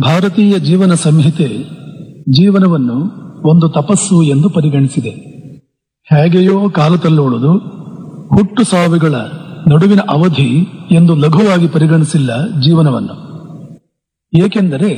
ಭಾರತೀಯ ಜೀವನ ಸಂಹಿತೆ ಜೀವನವನ್ನು ಒಂದು ತಪಸ್ಸು ಎಂದು ಪರಿಗಣಿಸಿದೆ ಹೇಗೆಯೋ ಕಾಲ ತಲ್ಲುವುದು ಹುಟ್ಟು ಸಾವಿಗಳ ನಡುವಿನ ಅವಧಿ ಎಂದು ಲಘುವಾಗಿ ಪರಿಗಣಿಸಿಲ್ಲ ಜೀವನವನ್ನು ಏಕೆಂದರೆ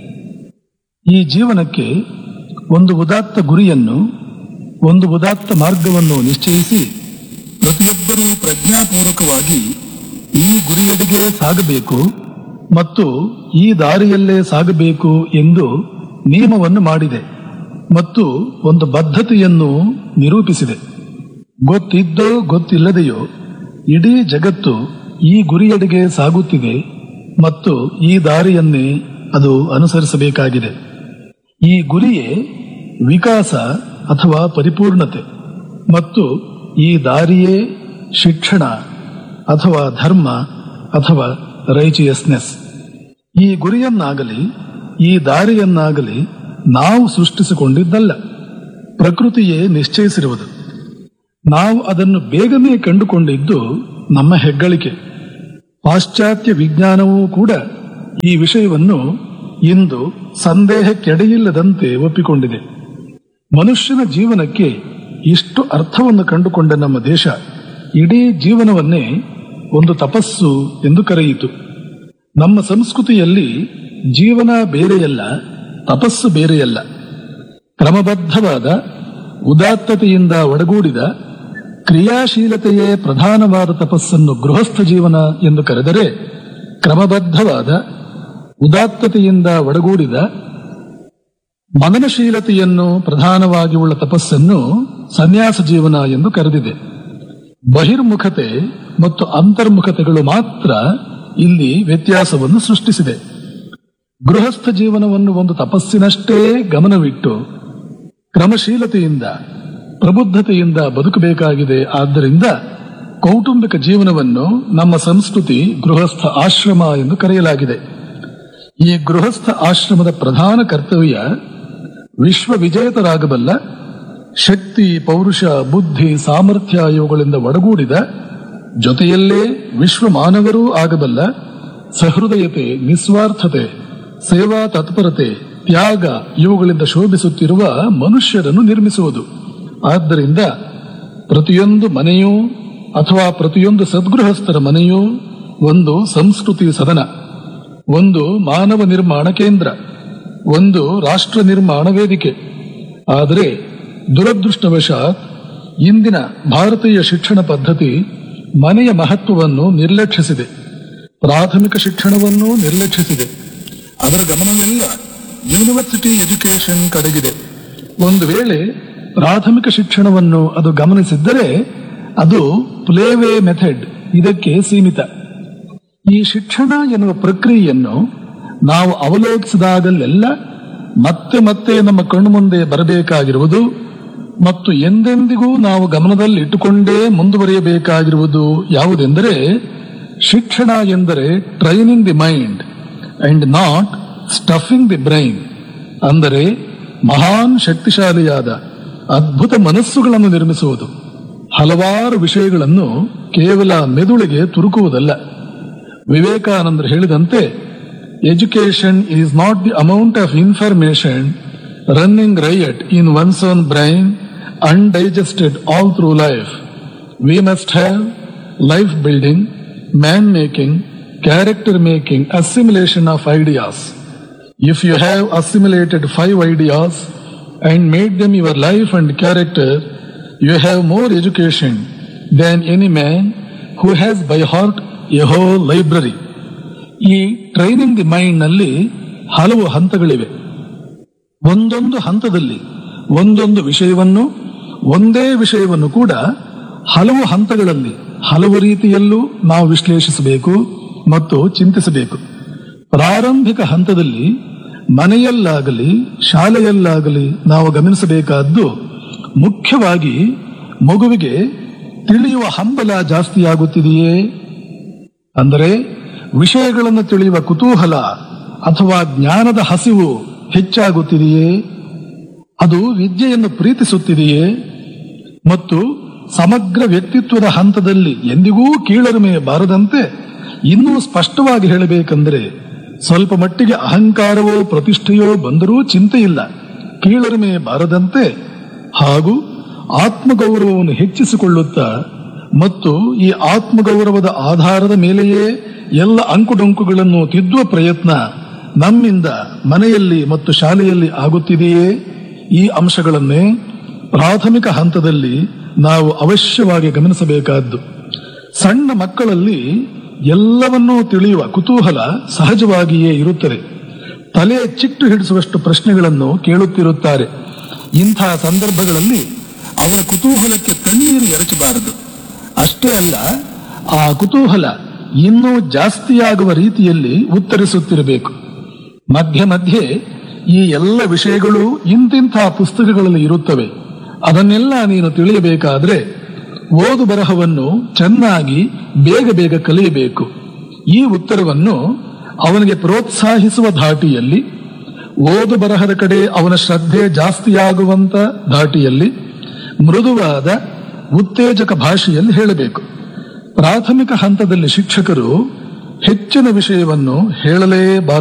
ಈ ಜೀವನಕ್ಕೆ ಒಂದು ಉದಾತ್ತ ಗುರಿಯನ್ನು ಒಂದು ಉದಾತ್ತ ಮಾರ್ಗವನ್ನು ನಿಶ್ಚಯಿಸಿ ಪ್ರತಿಯೊಬ್ಬರೂ ಪ್ರಜ್ಞಾಪೂರ್ವಕವಾಗಿ ಈ ಗುರಿಯೆಡೆಗೆ ಸಾಗಬೇಕು ಮತ್ತು ಈ ದಾರಿಯಲ್ಲೇ ಸಾಗಬೇಕು ಎಂದು ನಿಯಮವನ್ನು ಮಾಡಿದೆ ಮತ್ತು ಒಂದು ಬದ್ಧತೆಯನ್ನು ನಿರೂಪಿಸಿದೆ ಗೊತ್ತಿದ್ದೋ ಗೊತ್ತಿಲ್ಲದೆಯೋ ಇಡೀ ಜಗತ್ತು ಈ ಗುರಿಯೆಡೆಗೆ ಸಾಗುತ್ತಿದೆ ಮತ್ತು ಈ ದಾರಿಯನ್ನೇ ಅದು ಅನುಸರಿಸಬೇಕಾಗಿದೆ ಈ ಗುರಿಯೇ ವಿಕಾಸ ಅಥವಾ ಪರಿಪೂರ್ಣತೆ ಮತ್ತು ಈ ದಾರಿಯೇ ಶಿಕ್ಷಣ ಅಥವಾ ಧರ್ಮ ಅಥವಾ ರೈಚಿಯಸ್ನೆಸ್ ಈ ಗುರಿಯನ್ನಾಗಲಿ ಈ ದಾರಿಯನ್ನಾಗಲಿ ನಾವು ಸೃಷ್ಟಿಸಿಕೊಂಡಿದ್ದಲ್ಲ ಪ್ರಕೃತಿಯೇ ನಿಶ್ಚಯಿಸಿರುವುದು ನಾವು ಅದನ್ನು ಬೇಗನೆ ಕಂಡುಕೊಂಡಿದ್ದು ನಮ್ಮ ಹೆಗ್ಗಳಿಕೆ ಪಾಶ್ಚಾತ್ಯ ವಿಜ್ಞಾನವೂ ಕೂಡ ಈ ವಿಷಯವನ್ನು ಇಂದು ಸಂದೇಹಕ್ಕೆಡೆಯಿಲ್ಲದಂತೆ ಒಪ್ಪಿಕೊಂಡಿದೆ ಮನುಷ್ಯನ ಜೀವನಕ್ಕೆ ಇಷ್ಟು ಅರ್ಥವನ್ನು ಕಂಡುಕೊಂಡ ನಮ್ಮ ದೇಶ ಇಡೀ ಜೀವನವನ್ನೇ ಒಂದು ತಪಸ್ಸು ಎಂದು ಕರೆಯಿತು ನಮ್ಮ ಸಂಸ್ಕೃತಿಯಲ್ಲಿ ಜೀವನ ಬೇರೆಯಲ್ಲ ತಪಸ್ಸು ಬೇರೆಯಲ್ಲ ಕ್ರಮಬದ್ಧವಾದ ಉದಾತ್ತತೆಯಿಂದ ಒಡಗೂಡಿದ ಕ್ರಿಯಾಶೀಲತೆಯೇ ಪ್ರಧಾನವಾದ ತಪಸ್ಸನ್ನು ಗೃಹಸ್ಥ ಜೀವನ ಎಂದು ಕರೆದರೆ ಕ್ರಮಬದ್ಧವಾದ ಉದಾತ್ತತೆಯಿಂದ ಒಡಗೂಡಿದ ಮನನಶೀಲತೆಯನ್ನು ಪ್ರಧಾನವಾಗಿ ಉಳ್ಳ ತಪಸ್ಸನ್ನು ಸನ್ಯಾಸ ಜೀವನ ಎಂದು ಕರೆದಿದೆ ಬಹಿರ್ಮುಖತೆ ಮತ್ತು ಅಂತರ್ಮುಖತೆಗಳು ಮಾತ್ರ ಇಲ್ಲಿ ವ್ಯತ್ಯಾಸವನ್ನು ಸೃಷ್ಟಿಸಿದೆ ಗೃಹಸ್ಥ ಜೀವನವನ್ನು ಒಂದು ತಪಸ್ಸಿನಷ್ಟೇ ಗಮನವಿಟ್ಟು ಕ್ರಮಶೀಲತೆಯಿಂದ ಪ್ರಬುದ್ಧತೆಯಿಂದ ಬದುಕಬೇಕಾಗಿದೆ ಆದ್ದರಿಂದ ಕೌಟುಂಬಿಕ ಜೀವನವನ್ನು ನಮ್ಮ ಸಂಸ್ಕೃತಿ ಗೃಹಸ್ಥ ಆಶ್ರಮ ಎಂದು ಕರೆಯಲಾಗಿದೆ ಈ ಗೃಹಸ್ಥ ಆಶ್ರಮದ ಪ್ರಧಾನ ಕರ್ತವ್ಯ ವಿಶ್ವ ವಿಜೇತರಾಗಬಲ್ಲ ಶಕ್ತಿ ಪೌರುಷ ಬುದ್ಧಿ ಸಾಮರ್ಥ್ಯ ಇವುಗಳಿಂದ ಒಡಗೂಡಿದ ಜೊತೆಯಲ್ಲೇ ವಿಶ್ವ ಮಾನವರೂ ಆಗಬಲ್ಲ ಸಹೃದಯತೆ ನಿಸ್ವಾರ್ಥತೆ ಸೇವಾ ತತ್ಪರತೆ ತ್ಯಾಗ ಇವುಗಳಿಂದ ಶೋಭಿಸುತ್ತಿರುವ ಮನುಷ್ಯರನ್ನು ನಿರ್ಮಿಸುವುದು ಆದ್ದರಿಂದ ಪ್ರತಿಯೊಂದು ಮನೆಯೂ ಅಥವಾ ಪ್ರತಿಯೊಂದು ಸದ್ಗೃಹಸ್ಥರ ಮನೆಯೂ ಒಂದು ಸಂಸ್ಕೃತಿ ಸದನ ಒಂದು ಮಾನವ ನಿರ್ಮಾಣ ಕೇಂದ್ರ ಒಂದು ರಾಷ್ಟ್ರ ನಿರ್ಮಾಣ ವೇದಿಕೆ ಆದರೆ ದುರದೃಷ್ಟವಶಾತ್ ಇಂದಿನ ಭಾರತೀಯ ಶಿಕ್ಷಣ ಪದ್ಧತಿ ಮನೆಯ ಮಹತ್ವವನ್ನು ನಿರ್ಲಕ್ಷಿಸಿದೆ ಪ್ರಾಥಮಿಕ ಶಿಕ್ಷಣವನ್ನು ನಿರ್ಲಕ್ಷಿಸಿದೆ ಅದರ ಗಮನವೆಲ್ಲ ಯೂನಿವರ್ಸಿಟಿ ಎಜುಕೇಶನ್ ಕಡೆಗಿದೆ ಒಂದು ವೇಳೆ ಪ್ರಾಥಮಿಕ ಶಿಕ್ಷಣವನ್ನು ಅದು ಗಮನಿಸಿದ್ದರೆ ಅದು ಪ್ಲೇವೇ ಮೆಥಡ್ ಇದಕ್ಕೆ ಸೀಮಿತ ಈ ಶಿಕ್ಷಣ ಎನ್ನುವ ಪ್ರಕ್ರಿಯೆಯನ್ನು ನಾವು ಅವಲೋಕಿಸಿದಾಗಲೆಲ್ಲ ಮತ್ತೆ ಮತ್ತೆ ನಮ್ಮ ಕಣ್ಣು ಮುಂದೆ ಬರಬೇಕಾಗಿರುವುದು ಮತ್ತು ಎಂದೆಂದಿಗೂ ನಾವು ಗಮನದಲ್ಲಿ ಇಟ್ಟುಕೊಂಡೇ ಮುಂದುವರಿಯಬೇಕಾಗಿರುವುದು ಯಾವುದೆಂದರೆ ಶಿಕ್ಷಣ ಎಂದರೆ training the mind and not stuffing the brain ಅಂದರೆ ಮಹಾನ್ ಶಕ್ತಿಶಾಲಿಯಾದ ಅದ್ಭುತ ಮನಸ್ಸುಗಳನ್ನು ನಿರ್ಮಿಸುವುದು ಹಲವಾರು ವಿಷಯಗಳನ್ನು ಕೇವಲ ಮೆದುಳಿಗೆ ತುರುಕುವುದಲ್ಲ ವಿವೇಕಾನಂದರು ಹೇಳಿದಂತೆ education is not the amount of information running riot in one's own brain undigested all through life we must have life building man making character making assimilation of ideas If you have assimilated five ideas and made them your life and character, you have more education than any man who has by heart a whole library. ಈ training the mind ನಲ್ಲಿ ಹಲವು ಹಂತಗಳಿವೆ ಒಂದೊಂದು ಹಂತದಲ್ಲಿ ಒಂದೊಂದು ವಿಷಯವನ್ನು ಒಂದೇ ವಿಷಯವನ್ನು ಕೂಡ ಹಲವು ಹಂತಗಳಲ್ಲಿ ಹಲವು ರೀತಿಯಲ್ಲೂ ನಾವು ವಿಶ್ಲೇಷಿಸಬೇಕು ಮತ್ತು ಚಿಂತಿಸಬೇಕು ಪ್ರಾರಂಭಿಕ ಹಂತದಲ್ಲಿ ಮನೆಯಲ್ಲಾಗಲಿ ಶಾಲೆಯಲ್ಲಾಗಲಿ ನಾವು ಗಮನಿಸಬೇಕಾದ್ದು ಮುಖ್ಯವಾಗಿ ಮಗುವಿಗೆ ತಿಳಿಯುವ ಹಂಬಲ ಜಾಸ್ತಿಯಾಗುತ್ತಿದೆಯೇ ಅಂದರೆ ವಿಷಯಗಳನ್ನು ತಿಳಿಯುವ ಕುತೂಹಲ ಅಥವಾ ಜ್ಞಾನದ ಹಸಿವು ಹೆಚ್ಚಾಗುತ್ತಿದೆಯೇ ಅದು ವಿದ್ಯೆಯನ್ನು ಪ್ರೀತಿಸುತ್ತಿದೆಯೇ ಮತ್ತು ಸಮಗ್ರ ವ್ಯಕ್ತಿತ್ವದ ಹಂತದಲ್ಲಿ ಎಂದಿಗೂ ಕೀಳರಿಮೆ ಬಾರದಂತೆ ಇನ್ನೂ ಸ್ಪಷ್ಟವಾಗಿ ಹೇಳಬೇಕೆಂದರೆ ಸ್ವಲ್ಪ ಮಟ್ಟಿಗೆ ಅಹಂಕಾರವೋ ಪ್ರತಿಷ್ಠೆಯೋ ಬಂದರೂ ಚಿಂತೆ ಇಲ್ಲ ಕೀಳರಿಮೆ ಬಾರದಂತೆ ಹಾಗೂ ಆತ್ಮಗೌರವವನ್ನು ಹೆಚ್ಚಿಸಿಕೊಳ್ಳುತ್ತಾ ಮತ್ತು ಈ ಆತ್ಮಗೌರವದ ಆಧಾರದ ಮೇಲೆಯೇ ಎಲ್ಲ ಅಂಕುಡೊಂಕುಗಳನ್ನು ತಿದ್ದುವ ಪ್ರಯತ್ನ ನಮ್ಮಿಂದ ಮನೆಯಲ್ಲಿ ಮತ್ತು ಶಾಲೆಯಲ್ಲಿ ಆಗುತ್ತಿದೆಯೇ ಈ ಅಂಶಗಳನ್ನೇ ಪ್ರಾಥಮಿಕ ಹಂತದಲ್ಲಿ ನಾವು ಅವಶ್ಯವಾಗಿ ಗಮನಿಸಬೇಕಾದ್ದು ಸಣ್ಣ ಮಕ್ಕಳಲ್ಲಿ ಎಲ್ಲವನ್ನೂ ತಿಳಿಯುವ ಕುತೂಹಲ ಸಹಜವಾಗಿಯೇ ಇರುತ್ತದೆ ತಲೆ ಚಿಟ್ಟು ಹಿಡಿಸುವಷ್ಟು ಪ್ರಶ್ನೆಗಳನ್ನು ಕೇಳುತ್ತಿರುತ್ತಾರೆ ಇಂಥ ಸಂದರ್ಭಗಳಲ್ಲಿ ಅವರ ಕುತೂಹಲಕ್ಕೆ ತಣ್ಣೀರು ಎರಚಬಾರದು ಅಷ್ಟೇ ಅಲ್ಲ ಆ ಕುತೂಹಲ ಇನ್ನೂ ಜಾಸ್ತಿಯಾಗುವ ರೀತಿಯಲ್ಲಿ ಉತ್ತರಿಸುತ್ತಿರಬೇಕು ಮಧ್ಯೆ ಮಧ್ಯೆ ಈ ಎಲ್ಲ ವಿಷಯಗಳು ಇಂತಿಂಥ ಪುಸ್ತಕಗಳಲ್ಲಿ ಇರುತ್ತವೆ ಅದನ್ನೆಲ್ಲ ನೀನು ತಿಳಿಯಬೇಕಾದ್ರೆ ಓದು ಬರಹವನ್ನು ಚೆನ್ನಾಗಿ ಬೇಗ ಬೇಗ ಕಲಿಯಬೇಕು ಈ ಉತ್ತರವನ್ನು ಅವನಿಗೆ ಪ್ರೋತ್ಸಾಹಿಸುವ ಧಾಟಿಯಲ್ಲಿ ಓದು ಬರಹದ ಕಡೆ ಅವನ ಶ್ರದ್ಧೆ ಜಾಸ್ತಿಯಾಗುವಂತ ಧಾಟಿಯಲ್ಲಿ ಮೃದುವಾದ ಉತ್ತೇಜಕ ಭಾಷೆಯಲ್ಲಿ ಹೇಳಬೇಕು ಪ್ರಾಥಮಿಕ ಹಂತದಲ್ಲಿ ಶಿಕ್ಷಕರು ಹೆಚ್ಚಿನ ವಿಷಯವನ್ನು ಹೇಳಲೇಬಾರದು